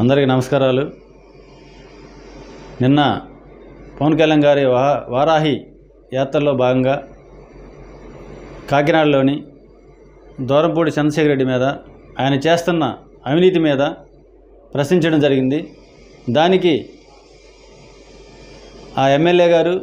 అందరికీ నమస్కారాలు నిన్న పవన్ కళ్యాణ్ గారి వా వారాహి యాత్రలో భాగంగా కాకినాడలోని దూరంపూడి చంద్రశేఖర్ రెడ్డి మీద ఆయన చేస్తున్న అవినీతి మీద ప్రశ్నించడం జరిగింది దానికి ఆ ఎమ్మెల్యే గారు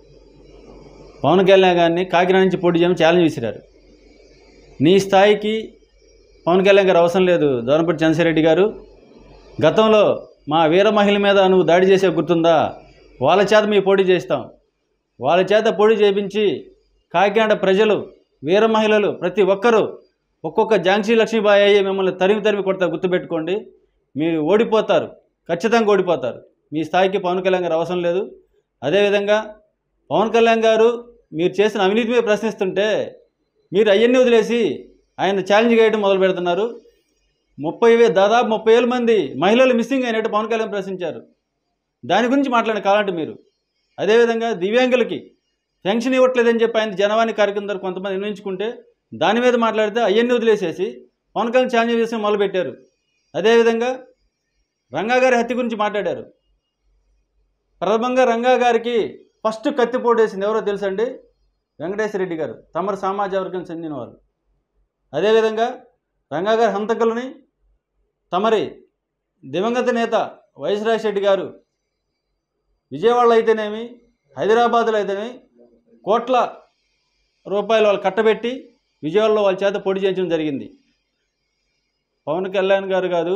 పవన్ కళ్యాణ్ గారిని కాకినాడ నుంచి పోటీ చేయమని ఛాలెంజ్ విసిరారు నీ స్థాయికి పవన్ కళ్యాణ్ గారు అవసరం లేదు దూరంపూడి చంద్రశేఖర్ రెడ్డి గారు గతంలో మా వీర మహిళ మీద నువ్వు దాడి చేసే గుర్తుందా వాళ్ళ చేత మీ పోటీ చేస్తాం వాళ్ళ చేత పోటీ చేపించి కాకినాడ ప్రజలు వీర మహిళలు ప్రతి ఒక్కరూ ఒక్కొక్క ఝాన్సీ లక్ష్మీబాయి అయ్యి మిమ్మల్ని తరిమి తరిమి కొడతారు గుర్తుపెట్టుకోండి మీరు ఓడిపోతారు ఖచ్చితంగా ఓడిపోతారు మీ స్థాయికి పవన్ కళ్యాణ్ గారు అవసరం లేదు అదేవిధంగా పవన్ కళ్యాణ్ గారు మీరు చేసిన అవినీతి మీద ప్రశ్నిస్తుంటే మీరు అవన్నీ వదిలేసి ఆయన ఛాలెంజ్ చేయడం మొదలు పెడుతున్నారు ముప్పై వే దాదాపు ముప్పై వేల మంది మహిళలు మిస్సింగ్ అయినట్టు పవన్ కళ్యాణ్ ప్రశ్నించారు దాని గురించి మాట్లాడిన కాలంటే మీరు అదేవిధంగా దివ్యాంగులకి పెన్షన్ ఇవ్వట్లేదని చెప్పి ఆయన జనవాణి కార్యక్రమం ద్వారా కొంతమంది నిర్ణయించుకుంటే దాని మీద మాట్లాడితే అవన్నీ వదిలేసేసి పవన్ కళ్యాణ్ ఛాలెంజ్ చేసి మొదలుపెట్టారు అదేవిధంగా రంగా గారి హత్య గురించి మాట్లాడారు ప్రథమంగా రంగా గారికి ఫస్ట్ కత్తిపోటు వేసింది ఎవరో తెలుసండి వెంకటేశ్వర రెడ్డి గారు తమరు సమాజ వర్గం చెందిన వాళ్ళు అదేవిధంగా రంగా గారి హంతకులని తమరి దివంగత నేత వైఎస్ రాజశెట్టి గారు విజయవాడలో అయితేనేమి హైదరాబాద్లో అయితేనేమి కోట్ల రూపాయలు వాళ్ళు కట్టబెట్టి విజయవాడలో వాళ్ళ చేత పొడి చేయించడం జరిగింది పవన్ కళ్యాణ్ గారు కాదు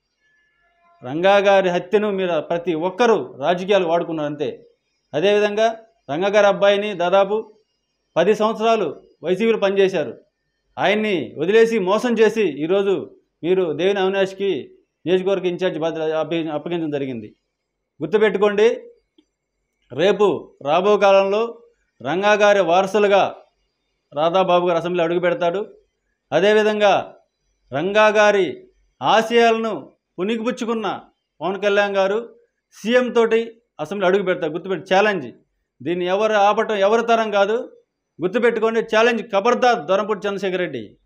రంగా గారి హత్యను మీరు ప్రతి ఒక్కరూ రాజకీయాలు వాడుకున్నారు అంతే అదేవిధంగా రంగా గారి అబ్బాయిని దాదాపు పది సంవత్సరాలు వైసీపీలో పనిచేశారు ఆయన్ని వదిలేసి మోసం చేసి ఈరోజు మీరు దేవిని అవినాష్కి నియోజకవర్గ ఇన్ఛార్జ్ బాధ్యత అప్పగి అప్పగించడం జరిగింది గుర్తుపెట్టుకోండి రేపు రాబో కాలంలో రంగా గారి వారసులుగా రాధాబాబు గారు అసెంబ్లీ అడుగు పెడతాడు అదేవిధంగా రంగా గారి ఆశయాలను పునిగిపుచ్చుకున్న పవన్ కళ్యాణ్ గారు సీఎం తోటి అసెంబ్లీ అడుగు పెడతారు గుర్తుపెట్టి ఛాలెంజ్ దీన్ని ఎవరు ఆపటం ఎవరి తరం కాదు గుర్తుపెట్టుకోండి ఛాలెంజ్ ఖబర్దార్ దొరంపూడి చంద్రశేఖర్ రెడ్డి